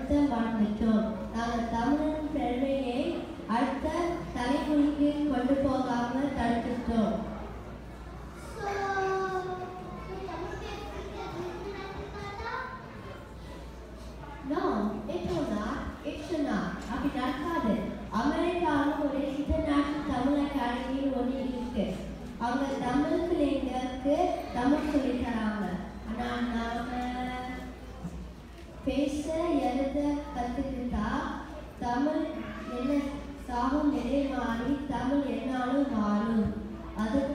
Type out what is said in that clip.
நடத்த மறந்துட்டோம் நாங்கள் தமிழின் பெருமையை அடுத்த தலைமுறைக்கு கொண்டு போகாம தடுத்துட்டோம் No, it will not. It should not. அப்படி நடக்காது அமெரிக்காவில் ஒரு இன்டர்நேஷனல் தமிழ் அகாடமி ஒன்று இருக்கு அவங்க தமிழ் பிள்ளைங்களுக்கு தமிழ் சொல்லி தராங்க ஆனால் நாம பேச எழுத கற்றுக்கிட்டா தமிழ் என்ன சாகும் நிலை மாறி தமிழ் என்னாலும் மாறும் அதுக்கு